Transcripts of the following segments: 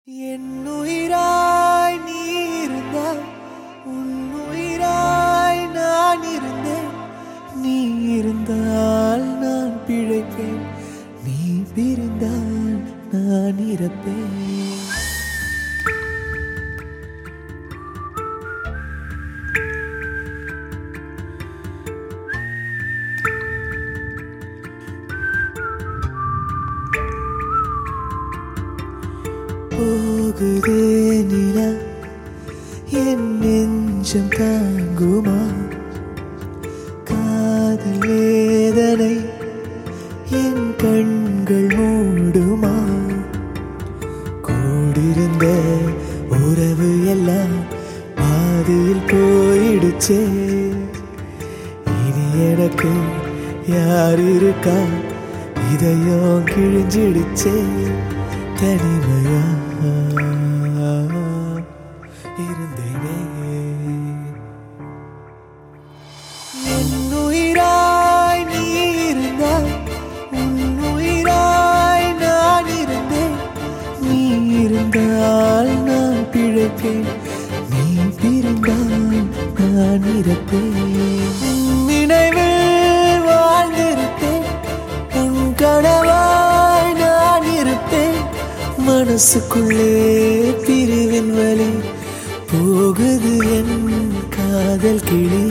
என்னுயிராய் நீ இருந்தாய் உன்னுயிராய் நான் இருந்தேன் நீ இருந்தால் நான் பிழைப்பேன் நீ பிரிந்தால் நான் இறப்பேன் போகுதே நிலா என் நெஞ்சம் தாங்குமா காதல் வேதனை என் கண்கள் மூடுமா கூடிருந்த உறவு எல்லாம் பாதியில் போயிடுச்சே இனி எனக்கு யார் இருக்கா இதயம் கிழிஞ்சிடுச்சே தனிமையா இருந்தேனே என்னுயிராய் நீ இருந்தாய் உன்னுயிராய் நான் இருந்தேன் நீ இருந்தால் நான் பிழைப்பேன் நீ பிரிந்தால் நான் இறப்பேன் உன் நினைவில் வாழ்ந்திருப்பேன் உன் கனவாய் நான் இருப்பேன் மனசுக்குள்ளே பிரிவின் வலி போகுது என் காதல் கிளி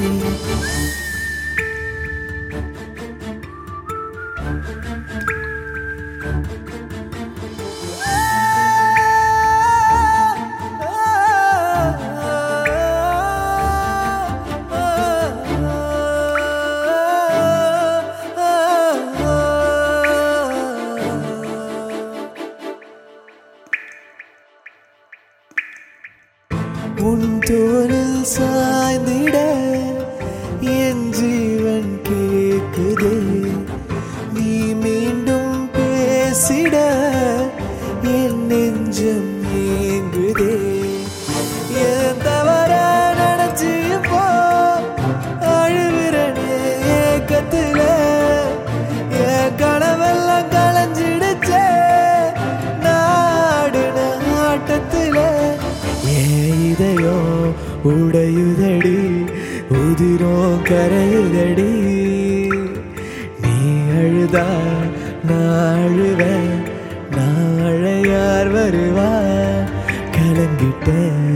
உன் தோளில் சாய்ந்திட என் ஜீவன் கேக்குதே நீ மீண்டும் பேசிட என் நெஞ்சம் ஏங்குதே என் தவற நினைச்சு இப்போ அழுகிறனே ஏக்கத்துல என் கனவெல்லாம் களைஞ்சிடுச்சே நாடுன ஆட்டத்துல ஏன் இதயம் உடையுதடி உதிரம் கரையுதடி நீ அழுதா நான் அழுவேன் நாளை யார் வருவா கலங்கிட்டேன்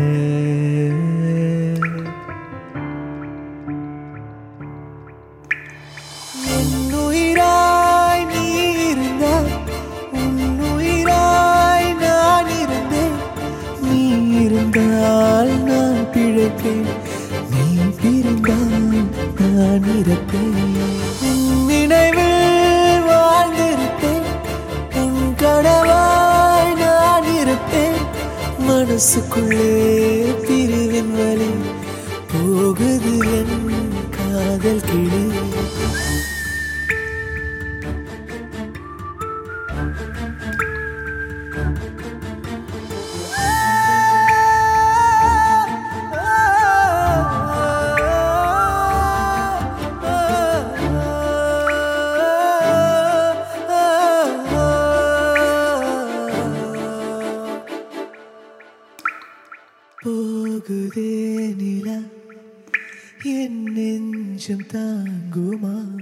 என்னுயிராய் நீ இருந்தாய் உன்னுயிராய் நான் இருந்தேன் நீ இருந்தால் நான் பிழைப்பேன் நீ பிரிந்தால் நான் இறப்பேன் உன் நினைவில் வாழ்ந்திருப்பேன் உன் கனவாய் நான் இருப்பேன் மனசுக்குள்ளே பிரிவின் வலி போகுது என் காதல் கிளி போகுதே நிலா என் நெஞ்சம் தாங்குமா